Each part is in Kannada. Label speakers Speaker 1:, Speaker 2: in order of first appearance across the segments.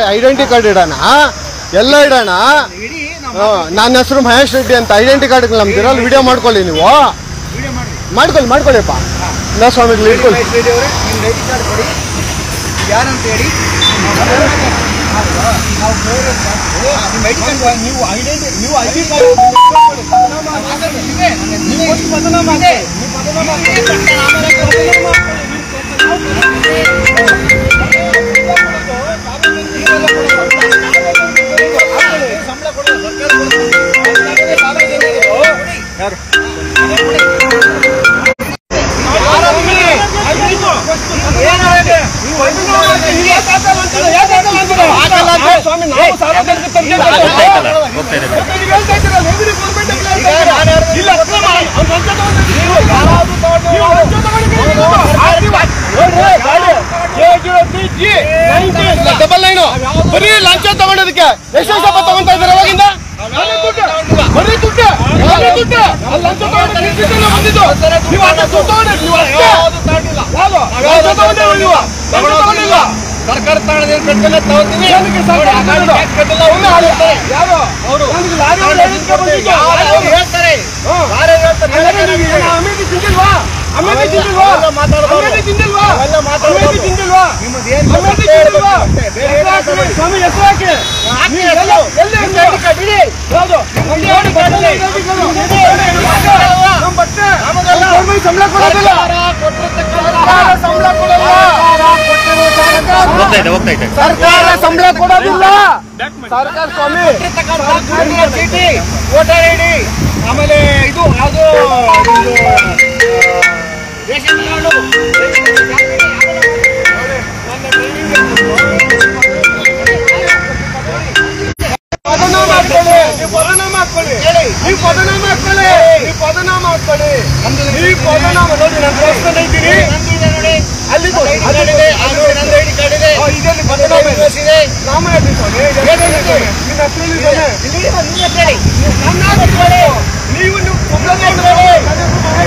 Speaker 1: ಐಡೆಂಟಿ ಕಾರ್ಡ್ ಇಡೋಣ ಎಲ್ಲ ಇಡೋಣ
Speaker 2: ಇಡೀ ನಾವು
Speaker 1: ಹ್ಮ್, ನನ್ನ ಹೆಸರು ಮಹೇಶ್ ರೆಡ್ಡಿ ಅಂತ ಐಡೆಂಟಿ ಕಾರ್ಡ್ ನಮ್ದಿರಲ್ಲ ವಿಡಿಯೋ ಮಾಡ್ಕೊಳ್ಳಿ ನೀವು
Speaker 2: ವಿಡಿಯೋ ಮಾಡಿ
Speaker 1: ಮಾಡ್ಕೊಳ್ಳಿ ಮಾಡ್ಕೊಳ್ಳಿಪ್ಪ ಇಲ್ಲ ಸ್ವಾಮಿಗಳು ಇಟ್ಕೊಳ್ಳಿ
Speaker 2: ರೆಡ್ಡಿ ಅವರೇ ನಿಮ್ಮ ಐಡಿ ಕಾರ್ಡ್ ಕೊಡಿ ಯಾರಂತ ಹೇಳಿ ನಾವು ಬೇರೆ ನಿಮ್ಮ ಐಡಿ ಕಾರ್ಡ್ ನೀವು ಐಡೆಂಟಿ ನೀವು ಐಡಿ ಕಾರ್ಡ್ ನೀವು ಒಂದು ಬದನಾಮ ಇದೆ ನೀವು ಬದನಾಮ ಸಂಬಳ ಕೊಡೋದು ಯಾರು
Speaker 1: ಡಬಲ್ ನೈನು ಬರೀ ಲಂಚ ತಗೊಂಡೋದಕ್ಕೆ ಎಷ್ಟು ವರ್ಷ ತಗೊಂತಾ ಇದ್ದಾರೆ ಅವಾಗಿಂದ ಬರೀ ದುಡ್ಡು ಬರೀ ದುಡ್ಡು ಅಲ್ಲಿ ಲಂಚ ತಗೊಂಡು ನಿಂತಿದ್ದಲ್ಲ ಬಂದಿದ್ದು ನೀವು ಅನ್ನ ದುಡ್ಡು ತಗೊಂಡ್ರಿ, ನೀವು ಅಷ್ಟೇ. ಯಾವ್ದು? ಲಂಚ ತಗೊಂಡಿಲ್ವ ನೀವು? ಲಂಚ ತಗೊಂಡಿಲ್ವಾ?
Speaker 2: ಸರ್ಕಾರ ತಾಣದಲ್ಲಿ ಕಟ್ಟಲ್ಲ ತಗೋತೀನಿ
Speaker 1: ಏನಕ್ಕೆ ಸರ್ಕಾರ ತಗೊಂಡು?
Speaker 2: ಕಟ್ಟಲ್ಲ
Speaker 1: ಸುಮ್ನೆ ಆಡಿ. ಯಾರು? ನನಗೆ ಲಾರಿ ಅವ್ರು ಹೇಳಿದ್ಕೆ ಬಂದಿದ್ದು.
Speaker 2: ಹೇಳ್ತಾರೆ
Speaker 1: ಹ್ಮ್.
Speaker 2: ಯಾರು ಹೇಳ್ತಾರೆ
Speaker 1: ಹಾಗಾದ್ರೆ ನೀವು ಏನು ಅಮೇಠಿ ತಿಂದಿಲ್ವಾ? ಅಮೇಠಿ ತಿಂದಿಲ್ವಾ?
Speaker 2: ಅವೆಲ್ಲ ಮಾತಾಡ್ಬಾರ್ದು.
Speaker 1: ಅಮೇಠಿ ತಿಂದಿಲ್ವಾ?
Speaker 2: ಅವೆಲ್ಲ ಮಾತಾಡ್ಬಾರ್ದು.
Speaker 1: ಅಮೇಠಿ ತಿಂದಿಲ್ವಾ?
Speaker 2: ನಿಮ್ಮದು ಏನು
Speaker 1: ಅಮೇಠಿ
Speaker 2: ಗೊತ್ತೇ
Speaker 1: ತಿಂದಿಲ್ವಾ?
Speaker 2: ಅಷ್ಟೇ. ಬೇರೆ
Speaker 1: ಹೆಸರು
Speaker 2: ಏನು
Speaker 1: ಹಾಕಿ,
Speaker 2: ಮಾತಾಡ್ಬೇಡಿ.
Speaker 1: ಸ್ವಾಮಿ ಹೆಸರು ಹಾಕಿ.
Speaker 2: ಹಾಕಿ
Speaker 1: ನೀವು
Speaker 2: ಹೆಸರು.
Speaker 1: ಎಲ್ಲ- ಎಲ್ಲಿ
Speaker 2: ನಿಮ್ಮ
Speaker 1: ಹೆಸರು?
Speaker 2: ಐಡಿ ಕಾರ್ಡ್ ಇಡಿ.
Speaker 1: ಯಾವ್ದು? ನಮ್ಮ ನೋಡಿ ಬಟ್ಟೆ ಇದೆ, ಐಡಿ ಕಾರ್ಡು. ನಮ್ಮ ಬಟ್ಟೆ.
Speaker 2: ನಮಗಲ್ಲ.
Speaker 1: ನಮ್ಮ ಗೌರ್ಮೆಂಟ್ ಸಂಬಳ ಕೊಡೋದಿಲ್ಲ. ಸರ್ಕಾರ ಸಂಬಳ ಕೊಡಲ್ಲ.
Speaker 3: ಹೋಗ್ತಾ ಇದೆ ಹೋಗ್ತಾ ಇದೆ
Speaker 1: ಸರ್ಕಾರ ಸಂಬಳ ಕೊಡೋದಿಲ್ಲ ಸರ್ಕಾರ ಸ್ವಾಮಿ
Speaker 2: ಸರ್ಕಾರದ ಚೀಟಿ ವೋಟರ್ ಐಡಿ ಆಮೇಲೆ ಇದು ಯಾವುದು ಇದು ರೇಷನ್ ಕಾರ್ಡು
Speaker 1: ಪದನಾಮ ಹಾಕೊಳ್ಳಿ ನೀವು ಪದನಾಮ ಹಾಕೊಳ್ಳಿ ನೀವು ಪದನಾಮ ಹಾಕೊಳ್ಳಿ ನೀವು ಪದನಾಮ ಹಾಕೊಳ್ಳಿ ನೀವು ಪದನಾಮ ನೋಡಿ ನಾನು ದೇವಸ್ಥಾನ ಇದ್ದೀನಿ
Speaker 2: ನೋಡಿ
Speaker 1: ಅಲ್ಲಿ
Speaker 2: ಐಡಿ ಕಾರ್ಡ್ ಇದೆ ಆ ನೋಡಿ ನಂದು ಐಡಿ ಕಾರ್ಡ್ ಇದೆ
Speaker 1: ಇದರಲ್ಲಿ ಪದನಾಮ ಇದೆ.
Speaker 2: ಇದೆ
Speaker 1: ನಾಮ ಹೇಳಿ ಸ್ವಾಮಿ ಏನೇನಿದೆ? ನಿನ್ನ ಹೆಸರಲ್ಲಿ ಇದ್ದಾನೆ.
Speaker 2: ಇಲ್ಲಿ ನಿಮ್ಮ ಹೆಸರು ಹೇಳಿ.
Speaker 1: ನನ್ನ ಹೆಸರು ಹೇಳಿ. ನೀವು ನೀವು ಸಂಬಳ ಕೊಡ್ಬೇಡಿ. ನನ್ನ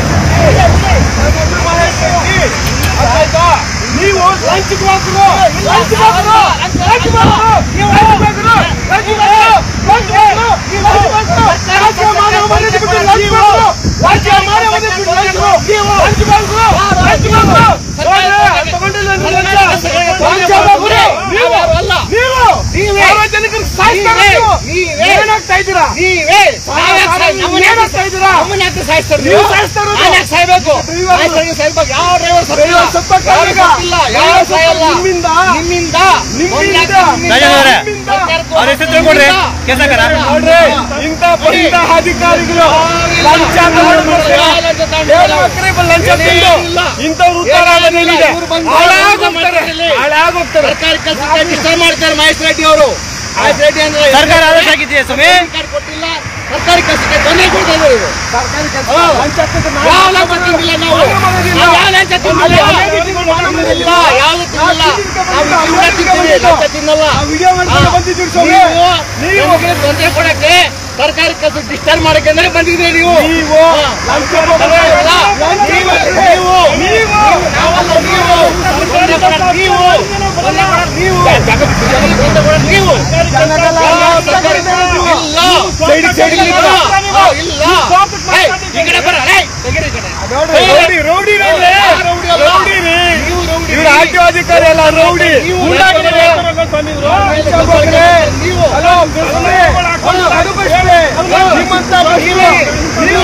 Speaker 1: ಹೆಸರು ಮಹೇಶ್ ರೆಡ್ಡಿ. ಅರ್ಥ ಆಯ್ತಾ? ನೀವು ಲಂಚಕ್ಕೆ ಹೋಗ್ರು ಲಂಚ್ ಹೋಗ್ರು ಲಂಚ್ ಹೋಗ್ರು ನೀವು ಲಂಚ್ ಹೋಗ್ರು ಲಂಚ್ ಹೋಗ್ರು ಲಂಚ್ ಹೋಗ್ರು ನೀವು ಲಂಚ್ ಹೋಗ್ರು ರಾಜ್ಯ ಮಾನವ ಮರ್ಯಾದೆ ಬಿಟ್ಟು ಲಂಚ್ ಹೋಗ್ರು ರಾಜ್ಯ ಮಾನವ ಮರ್ಯಾದೆ ಬಿಟ್ಟು ಲಂಚ್ ಹೋಗ್ರು ಲಂಚ್ ಹೋಗ್ರು ಲಂಚ್ ಹೋಗ್ರು ನೋಡ್ರಿ, ಅಲ್ಲಿ ತಗೊಂಡಿಲ್ಲ ಅಂದ್ರೆ ಲಂಚ. ಲಂಚ ಹೋಗ್ರು. ನೀವು ನೀವು
Speaker 2: ನೀವೇ.
Speaker 1: ಸಾರ್ವಜನಿಕರಿಗೆ ಸಾಯ್ತಾರೆ
Speaker 2: ನೀವೇ.
Speaker 1: ನೀವು.
Speaker 2: ನೀವೇ.
Speaker 1: ಏನಾಗ್ತಾ ಇದ್ದೀರಾ
Speaker 2: ನೀವೇ
Speaker 1: ಸಾಯ್- ಸಾಯ್-
Speaker 2: ನಮ್ಮನ್ನ
Speaker 1: ಏನ್
Speaker 2: ಯಾಕೆ
Speaker 1: ಆಗ್ತಾ ಇದ್ದೀರಾ?
Speaker 2: ನಮ್ಮನ್ನ ಯಾಕೆ ಸಾಯಿಸ್ತಾರೆ
Speaker 1: ನೀವು
Speaker 2: ನೀವು?
Speaker 1: ಸಾಯಿಸ್ತಾ ಇರೋದು.
Speaker 2: ನಾನ್ ಯಾಕೆ ಸಾಯ್ಬೇಕು
Speaker 1: ಡ್ರೈವರ್
Speaker 2: ನಾನ್ ಯಾಕೆ ಸಾಯ್ಬೇಕು? ಯಾವ ಡ್ರೈವರ್ ಸತ್ತಿಲ್ಲ?
Speaker 1: ಡ್ರೈವರ್ ಸತ್ತಕ್ಕ
Speaker 2: ಯಾರು
Speaker 1: ಈಗ.
Speaker 2: ಸತ್ತಿಲ್ಲ? ಯಾರು
Speaker 1: ಡ್ರೈವರ್
Speaker 2: ಸಾಯಲ್ಲ?
Speaker 1: ಸತ್ತ ನಿಮ್ಮಿಂದ.
Speaker 2: ನಿಮ್ಮಿಂದ
Speaker 1: ನಿಮ್ಮಿಂದ.
Speaker 2: ಒಂದ್ ಯಾಕೆ ನಿಮ್ಮಿಂದ?
Speaker 3: ರಾಜನ್ ಅವರೇ,
Speaker 2: ಸರ್ಕಾರದ್ದು
Speaker 3: ಅವ್ರ ಹೆಸರು ತಿಳ್ಕೊಡ್ರಿ. ಕೆಲ್ಸಗಾರ.
Speaker 1: ನೋಡ್ರಿ ಇಂಥ ಇಂಥ ಅಧಿಕಾರಿಗಳು ಲಂಚ ತಗೊಂಡ್ಬಿಡ್ತಾರೆ.
Speaker 2: ಯಾವ ಲಂಚ ತಗೊಂಡಿಲ್ಲ?
Speaker 1: ಹೇಳ್ಬೇಕ್ರಿ, ಲಂಚ ತಿಂದು
Speaker 2: ಏನಿಲ್ಲ.
Speaker 1: ಇಂಥವ್ರು ಉದ್ಧಾರ ಆಗೋದೇನಿದೆ
Speaker 2: ಇವ್ರು ಬಂದು
Speaker 1: ಹಾಳಾಗೋಗ್ತಾರೆ
Speaker 2: ಇಲ್ಲಿ.
Speaker 1: ಹಾಳಾಗೋಗ್ತಾರೆ
Speaker 2: ಸರ್ಕಾರಿ ಕೆಲಸಕ್ಕೆ ಡಿಸ್ಟರ್ಬ್ ಮಾಡ್ತಾರೆ ಮಹೇಶ್ ರೆಡ್ಡಿ ಅವರು ಮಹೇಶ್ ರೆಡ್ಡಿ ಅಂದ್ರೆ
Speaker 3: ಸರ್ಕಾರ ಆದೇಶ ಆಗಿದೆಯಾ ಸ್ವಾಮಿ
Speaker 2: ರೇಷನ್ ಕಾರ್ಡ್ ಕೊಟ್ಟಿಲ್ಲ ಸರ್ಕಾರಿ ಕೆಲಸಕ್ಕೆ ತೊಂದರೆ ಕೊಡ್ತಾ ಇದ್ದಾರೆ ಇವರು
Speaker 1: ಸರ್ಕಾರಿ ಕೆಲಸ
Speaker 2: ಹಾ.
Speaker 1: ಲಂಚ ತಿಂದು ನಾವು
Speaker 2: ಯಾವ ಲಂಚ ತಿಂದಿಲ್ಲ ನಾವು
Speaker 1: ಮಾನ ಮರ್ಯಾದೆ ಇಲ್ಲ.
Speaker 2: ನಾವು ಯಾವ ಲಂಚ ತಿಂದಿಲ್ಲ
Speaker 1: ಅಲ್ಲಿ ಅಮೇಠಿ ತಿಂದು ಮಾನ ಮರ್ಯಾದೆ ಇಲ್ಲ.
Speaker 2: ಇಲ್ಲ ಯಾವ್ದು ತಿಂದಿಲ್ಲ
Speaker 1: ನಾವು
Speaker 2: ನಾವು
Speaker 1: ತಿಂದಿಲ್ಲ,
Speaker 2: ಜೀವನ ತಿಂತೀವಿ,
Speaker 1: ಬಂದಿದ್ದು.
Speaker 2: ಲಂಚ ತಿನ್ನಲ್ಲ
Speaker 1: ಆ ವಿಡಿಯೋ ಮಾಡ್ಕೊಂಡು
Speaker 2: ಹಾ.
Speaker 1: ಬಂದಿದ್ದೀರಿ ಸ್ವಾಮಿ.
Speaker 2: ನೀವು
Speaker 1: ನೀವು
Speaker 2: ನಮಗೆ ತೊಂದರೆ ಕೊಡಕ್ಕೆ ಸರ್ಕಾರಿ ಕೆಲಸ ಡಿಸ್ಟರ್ಬ್ ಮಾಡಕ್ಕೆ ಅಂದ್ರೆ ಬಂದಿದ್ರಿ ನೀವು
Speaker 1: ನೀವು
Speaker 2: ಹಾ.
Speaker 1: ಲಂಚ
Speaker 2: ಅಲ್ಲ,
Speaker 1: ಲಂಚ
Speaker 2: ನೀವು
Speaker 1: ನೀವು
Speaker 2: ನೀವು ನಾವಲ್ಲ ನೀವು ತೊಂದರೆ ಕೊಡಕ್ಕೆ ನೀವು ತೊಂದರೆ ಕೊಡಕ್ಕೆ ನೀವು ತೊಂದರೆ ಕೊಡಕ್ಕೆ ನೀವು
Speaker 1: ಜನಗಳೆಲ್ಲ
Speaker 2: ಯಾವ
Speaker 1: ಲಂಚ
Speaker 2: ಸರ್ಕಾರಿ
Speaker 1: ಕೊಡ್ತಾರೆ ನೀವು.
Speaker 2: ಇಲ್ಲ
Speaker 1: ಸೈಡ್ ಸೈಡ್
Speaker 2: ಇಲ್ಲ
Speaker 1: ಇಲ್ಲ.
Speaker 2: ಹಾ, ಇಲ್ಲ ಏಯ್, ಈ ಕಡೆ ಬರ ಏಯ್, ತೆಗೀರಿ ಈ ಕಡೆ
Speaker 1: ನೋಡ್ರಿ, ರೌಡಿ ರೌಡಿ ನೋಡ್ರಿ.
Speaker 2: ಯಾರು ರೌಡಿ ಅಲ್ಲ?
Speaker 1: ರೌಡಿ ರೀ.
Speaker 2: ನೀವು ರೌಡಿ.
Speaker 1: ಇವ್ರು ಆರ್ ಟಿ ಒ ಅಧಿಕಾರಿ ಅಲ್ಲ ರೌಡಿ
Speaker 2: ನೀವು
Speaker 1: ಉಂಡಾಗಿರಿ. ಲಂಚ ಹೋಗ್ರಿ.
Speaker 2: ನೀವು
Speaker 1: ಹಲೋ ಸುಮ್ನೆ. ಒಂದು ಅದು ಪ್ರಶ್ನೆ. ನಿಮ್ಮಂತ ಪ್ರಶ್ನೆ. ನೀವು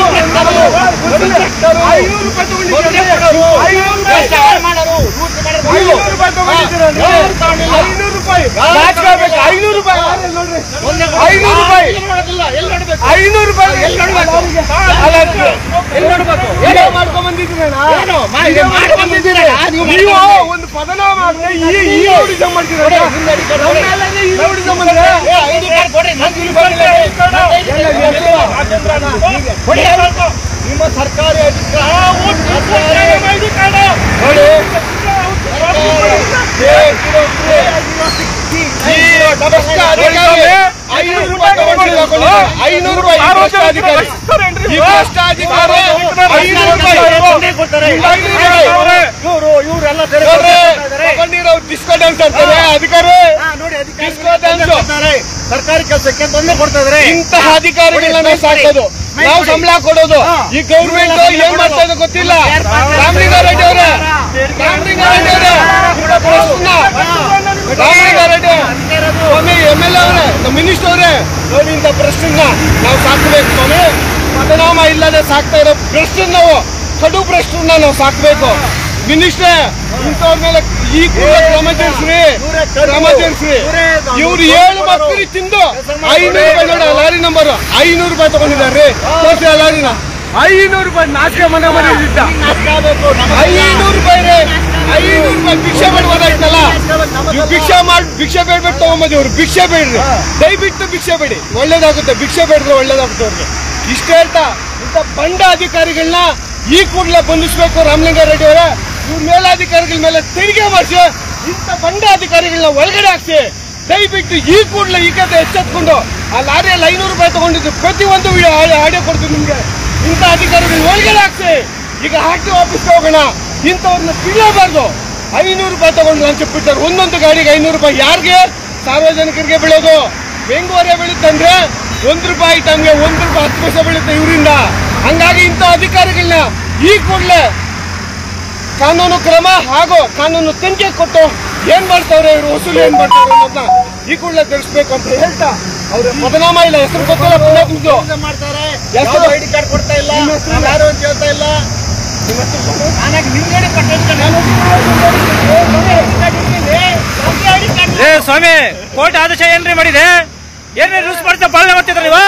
Speaker 1: ಐನೂರು ರೂಪಾಯಿ ತಗೊಂಡಿದ್ದೀರಿ. ಐನೂರು ರೂಪಾಯಿ.
Speaker 2: ಭ್ರಷ್ಟಾಚಾರ ಮಾಡೋರು, ಲೂಟಿ ಮಾಡೋರು ನೀವು.
Speaker 1: ಐನೂರು ರೂಪಾಯಿ ತಗೊಂಡಿದ್ದೀರಾ ನೀವು?
Speaker 2: ಯಾರು ತಗೊಂಡಿಲ್ಲ?
Speaker 1: ಐನೂರು ರೂಪಾಯಿ
Speaker 2: ಯಾರು
Speaker 1: ನಾಚ್ಕೋಬೇಕು. ಐನೂರು ರೂಪಾಯಿ ಯಾರು ನೋಡ್ರಿ
Speaker 2: ತೊಂದರೆ
Speaker 1: ಐನೂರು ರೂಪಾಯಿ.
Speaker 2: ಎಲ್ಲಿ ನೋಡೋದಿಲ್ಲ, ಎಲ್ಲಿ ನೋಡ್ಬೇಕು?
Speaker 1: ಐನೂರು ರೂಪಾಯಿ
Speaker 2: ಎಲ್ಲಿ ನೋಡ್ಬೇಕು?
Speaker 1: ಅಲ್ಲ, ಎಲ್ಲಿ ನೋಡ್ಬೇಕು ಏನೋ ಮಾಡ್ಕೊಂಡ್ ಬಂದಿದ್ದೀರಣ್ಣ
Speaker 2: ಏನು? ಮಾಡಿ-
Speaker 1: ವಿಡಿಯೋ
Speaker 2: ಮಾಡಿ ಬಂದಿದ್ದೀರಣ್ಣ? ನೀವು
Speaker 1: ನೀವು
Speaker 2: ಮಾಡ್ಕೊಂಡು
Speaker 1: ಒಂದು ಪದನಾಮ ಹಾಕ್ದೆ ಈ ಈ ರೌಡಿಸಂ ಮಾಡ್ತೀರಣ್ಣ
Speaker 2: ಹಿಂದೆ ಐಡಿ ಕಾರ್ಡ್
Speaker 1: ನಮ್ಮ
Speaker 2: ಕೊಡಿ.
Speaker 1: ಮೇಲೆನೆ ಈ ರೌಡಿಸಂ ಅಂದ್ರೆ
Speaker 2: ಏ, ಐಡಿ ಕಾರ್ಡ್ ಕೊಡ್ರಿ, ನಂದು ಇಲ್ಲಿ ಬಂದಿಲ್ಲ. ನಂದು ಐಡಿ ಕಾರ್ಡ್ ಕೊಡಿ. ಕೊಡಿ. ನಿಮ್ಮ ಸರ್ಕಾರಿ ಅಧಿಕಾರ ಸರ್ಕಾರಿ ನೋಡಿ ಈ ಭ್ರಷ್ಟ ಅಧಿಕಾರಿ ಐನೂರು ರೂಪಾಯಿ ತಗೊಂಡಿಲ್ಲ ಕೊಳ್ಳಿ. ಐನೂರು ರೂಪಾಯಿ ಈ ಭ್ರಷ್ಟ ಅಧಿಕಾರಿ ಈ ಭ್ರಷ್ಟ ಅಧಿಕಾರಿ ಐನೂರು ರೂಪಾಯಿ
Speaker 3: ತೊಂದ್ರೆ ಕೊಡ್ತಾರೆ
Speaker 2: ಐನೂರು ರೂಪಾಯಿ
Speaker 3: ಇವರು ಇವರೆಲ್ಲ
Speaker 2: ನೋಡ್ರಿ, ತಗೊಂಡಿರೋ ಡಿಸ್ಕೋ ಡ್ಯಾನ್ಸ್ ಅಂತಾರೆ ಅಧಿಕಾರಿ
Speaker 3: ನೋಡಿ ಅದಕ್ಕೆ
Speaker 2: ಡಿಸ್ಕೋ
Speaker 3: ಮಾಡ್ತಾರೆ ಸರ್ಕಾರಿ ಕೆಲಸಕ್ಕೆ ತೊಂದರೆ ಕೊಡ್ತಾ ಇದಾರೆ
Speaker 1: ಇಂತಹ ಅಧಿಕಾರಿಗಳನ್ನ ನಾವು ಸಾಕೋದು ನಾವು ಸಂಬಳ ಕೊಡೋದು ಈ ಗೌರ್ಮೆಂಟ್ ಏನ್ ಮಾಡ್ತಾ ಇದೆ ಗೊತ್ತಿಲ್ಲ ರಾಮಲಿಂಗಾರೆಡ್ಡಿ ಅವರೇ ರಾಮಲಿಂಗಾರೆಡ್ಡಿ ಅವರೇ ಪ್ರಶ್ನ ರಾಮಲಿಂಗಾರೆಡ್ಡಿ ಸ್ವಾಮಿ ಎಂ ಎಲ್ ಅವರೇ ನಮ್ಮ ಮಿನಿಸ್ಟರ್ ಅವರೇ ನೋಡಿ ಇಂಥ ಪ್ರಶ್ನೆನ ನಾವು ಸಾಕಬೇಕು ಸ್ವಾಮಿ ಪರಿಣಾಮ ಇಲ್ಲದೆ ಸಾಕ್ತಾ ಇರೋ ಪ್ರಶ್ನೆ ನಾವು ಕಡು ಪ್ರಶ್ನ ನಾವು ಸಾಕ್ಬೇಕು ಮಿನಿಸ್ಟ್ರೇ ಇಂಥವ್ರ ಮೇಲೆ ಈ ಕೂಡ ಕ್ರಮ ಜರುಗಿಸ್ರಿ ಕ್ರಮ ಜರುಗಿಸ್ರಿ ಇವ್ರು ಏಳು ಮಕ್ಕಳಿಗೆ ತಿಂದು ಐನೂರು ರೂಪಾಯಿ ನೋಡಿ ಆ ಲಾರಿ ನಂಬರ್ ಐನೂರು ರೂಪಾಯಿ ತಗೊಂಡಿದ್ದಾರೆ ತೋರಿಸಿ ಆ ಲಾರಿನ ಐನೂರು ರೂಪಾಯಿ ನಾಚಿಕೆ ಮನೆ ಮನೆ ಇದ್ದಿದ್ದ ಐನೂರು ರೂಪಾಯಿ ರೀ ಐನೂರು ರೂಪಾಯಿ ಭಿಕ್ಷೆ ಬೇಡಬೋದಾಯ್ತಲ್ಲ ನೀವು ಭಿಕ್ಷೆ ಮಾಡಿ ಭಿಕ್ಷೆ ಬೇಡ್ಬಿಟ್ಟು ತಗೊಂಬಂದಿ ಅವ್ರು ಭಿಕ್ಷೆ ಬೇಡ್ರಿ ದಯವಿಟ್ಟು ಭಿಕ್ಷೆ ಬೇಡಿ ಒಳ್ಳೇದಾಗುತ್ತೆ ಭಿಕ್ಷೆ ಬೇಡಿದ್ರೆ ಒಳ್ಳೇದಾಗುತ್ತೆ ಅವ್ರಿಗೆ ಇಷ್ಟ ಹೇಳ್ತಾ ಇಂಥ ಬಂಡ ಅಧಿಕಾರಿಗಳನ್ನ ಈ ಕೂಡಲೇ ಬಂಧಿಸ್ಬೇಕು ರಾಮಲಿಂಗಾರೆಡ್ಡಿ ಅವರೇ ಇವ್ರ ಮೇಲಾಧಿಕಾರಿಗಳ ಮೇಲೆ ತೆರಿಗೆ ಮಾಡಿಸಿ ಇಂಥ ಬಂಡ ಅಧಿಕಾರಿಗಳನ್ನ ಒಳಗಡೆ ಹಾಕ್ಸಿ ದಯವಿಟ್ಟು ಈ ಕೂಡಲೇ ಈ ಕತೆ ಎಚ್ಚೆತ್ಕೊಂಡು ಆ ಲಾರಿಯಲ್ಲಿ ಐನೂರು ರೂಪಾಯಿ ತಗೊಂಡಿದ್ದು ಪ್ರತಿಯೊಂದು ವಿಡಿಯೋ ಆಡಿಯೋ ಕೊಡ್ತೀವಿ ನಿಮ್ಗೆ ಇಂಥ ಅಧಿಕಾರಿಗಳನ್ನ ಒಳಗಡೆ ಹಾಕ್ಸಿ ಈಗ ಹಾಕಿ ಆಫೀಸ್ಗೆ ಹೋಗೋಣ ಇಂಥವ್ರನ್ನ ತಿಳಿಯಬಾರ್ದು ಐನೂರು ರೂಪಾಯಿ ತಗೊಂಡು ಲಂಚ ಬಿಡ್ತಾರೆ ಒಂದೊಂದು ಗಾಡಿಗೆ ಐನೂರು ರೂಪಾಯಿ ಯಾರಿಗೆ ಸಾರ್ವಜನಿಕರಿಗೆ ಬೀಳೋದು ಬೆಂಗಳೂರೇ ಬೀಳುತ್ತಂದ್ರೆ ಒಂದ್ ರೂಪಾಯಿ ಟನ್ಗೆ ಒಂದ್ ರೂಪಾಯಿ ಹತ್ತು ಪೈಸೆ ಬೀಳುತ್ತೆ ಇವರಿಂದ ಹಂಗಾಗಿ ಇಂಥ ಅಧಿಕಾರಿಗಳನ್ನ ಈ ಕೂಡಲೇ ಕಾನೂನು ಕ್ರಮ ಹಾಗೂ ಕಾನೂನು ತನಿಖೆ ಕೊಟ್ಟು ಏನ್ ಮಾಡ್ತಾವ್ರೆ ಇವರು ವಸೂಲಿ ಏನ್ ಮಾಡ್ತಾವ್ರೆ ಅನ್ನೋದನ್ನ ಈ ಕೂಡಲೇ ತಿಳಿಸ್ಬೇಕು ಅಂತ ಹೇಳ್ತಾ ಅವ್ರ ಬದನಾಮ ಇಲ್ಲ ಹೆಸರು ಗೊತ್ತಿಲ್ಲ ಪುನಃ ನಿಮ್ದು
Speaker 3: ಮಾಡ್ತಾರೆ
Speaker 1: ಎಷ್ಟು?
Speaker 3: ಯಾವ ಐಡಿ ಕಾರ್ಡ್ ಕೊಡ್ತಾ ಇಲ್ಲ
Speaker 1: ನಿಮ್ಮ ಹೆಸರು?
Speaker 3: ನಾವ್ ಯಾರು ಅಂತ ಹೇಳ್ತಾ ಇಲ್ಲ ನಾನಾಗಿ ನಿಮ್ ಗಾಡಿ
Speaker 2: ಏ ಸ್ವಾಮಿ ಕೋರ್ಟ್ ಆದೇಶ ಏನ್ರಿ ಮಾಡಿದೆ ಏನ್ರಿ ರೂಲ್ಸ್ ಮಾಡ್ತಾ ಪಾಲನೆ ಮಾಡ್ತಿದ್ರ ನೀವು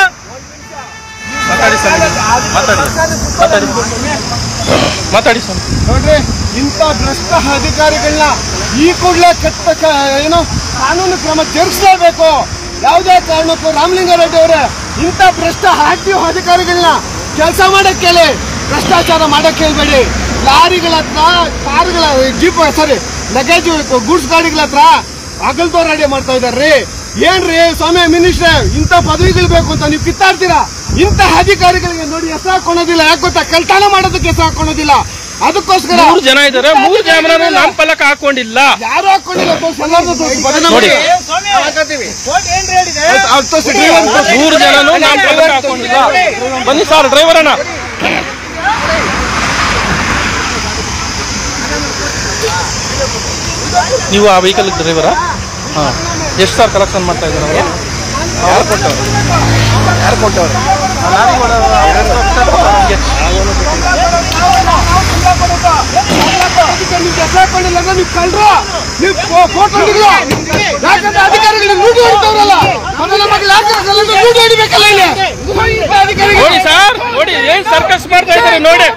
Speaker 4: ಮಾತಾಡಿ ಸರ್
Speaker 1: ನೋಡ್ರಿ ಇಂಥ ಭ್ರಷ್ಟ ಅಧಿಕಾರಿಗಳನ್ನ ಈ ಕೂಡಲೇ ಕಟ್ಟ ಕ- ಏನು ಕಾನೂನು ಕ್ರಮ ಜರುಗಿಸಲೇಬೇಕು ಯಾವುದೇ ಕಾರಣಕ್ಕೂ ರಾಮಲಿಂಗಾರೆಡ್ಡಿ ಅವರೇ ಇಂಥ ಭ್ರಷ್ಟ ಆಕ್ಟಿವ್ ಅಧಿಕಾರಿಗಳನ್ನ ಕೆಲಸ ಮಾಡಕ್ ಕೇಳಿ ಭ್ರಷ್ಟಾಚಾರ ಮಾಡಕ್ ಹೇಳ್ಬೇಡಿ ಲಾರಿಗಳ ಹತ್ರ ಕಾರುಗಳ ಜೀಪ್ ಸಾರಿ ಲಗೇಜ್ ಗೂಡ್ಸ್ ಗಾಡಿಗಳ ಹತ್ರ ಅಗಲ್ದೋರಾಡಿ ಮಾಡ್ತಾ ಇದಾರ್ರಿ ಏನ್ರಿ ಸ್ವಾಮಿ ಮಿನಿಸ್ಟ್ರೆ ಇಂಥ ಪದವಿಗಳು ಬೇಕು ಅಂತ ನೀವು ಕಿತ್ತಾಡ್ತೀರಾ ಇಂಥ ಅಧಿಕಾರಿಗಳಿಗೆ ನೋಡಿ ಹೆಸರು ಹಾಕೊಳೋದಿಲ್ಲ ಯಾಕೆ ಗೊತ್ತಾ ಕಲ್ತಾಣ ಮಾಡೋದಕ್ಕೆ ಹೆಸರು ಹಾಕೊಳೋದಿಲ್ಲ ಅದಕ್ಕೋಸ್ಕರ
Speaker 4: ಮೂರು ಜನ ಇದ್ದಾರೆ ಮೂರು ಜನ ನಾಮ್ ಫಲಕ ಹಾಕೊಂಡಿಲ್ಲ
Speaker 1: ಯಾರು ಹಾಕೊಂಡಿಲ್ಲ ತೋರ್ಸಿ, ಎಲ್ಲಾರ್ನೂ ತೋರ್ಸಿ, ಬದನಾಮ
Speaker 4: ನೋಡಿ.
Speaker 1: ಮಾಡಿ. ಆಯ್ತು, ಆಯ್ತು, ತೋರ್ಸಿ, driver ನ ತೋರ್ಸಿ.
Speaker 4: ಮೂರು ಜನನು ನಾಮ್ ಫಲಕ ಹಾಕೊಂಡಿಲ್ಲ ಬನ್ನಿ ಸರ್ ಡ್ರೈವರ್ ಅಣ್ಣ ನೀವು ಆ ವೆಹಿಕಲ್ ಡ್ರೈವರಾ ಹಾಂ ಎಷ್ಟು ಸರ್ ಕಲೆಕ್ಷನ್ ಮಾಡ್ತಾ ಇದ್ದಾರೆ ಅವರು ಯಾರು ಕೊಟ್ಟವ್ರು ಯಾರು ಕೊಟ್ಟವ್ರು
Speaker 1: ಅದಕ್ಕೆ ನೀವು ಹೆಸರು ಹಾಕೊಂಡಿಲ್ಲ ಅಂದ್ರೆ ನೀವು ಕಳ್ರು ನೀವು ಫೋಟೋ ಹಿಡಿದ್ರು ಯಾಕಂದ್ರೆ ಅಧಿಕಾರಿಗಳು ಲೂಟಿ ಹೊಡಿತಾವ್ರಲ್ಲ ಮೊದಲ ಮಗಳು ಯಾಕೆ ಎಲ್ಲರೂ ಲೂಟಿ ಹೊಡಿಬೇಕಲ್ಲ ಇಲ್ಲಿ ಇಂಥ ಅಧಿಕಾರಿಗಳು
Speaker 4: ನೋಡಿ ಸರ್ ನೋಡಿ ಏನ್ ಸರ್ಕಸ್ ಮಾಡ್ತಾ ಇದ್ದಾರೆ ನೋಡಿ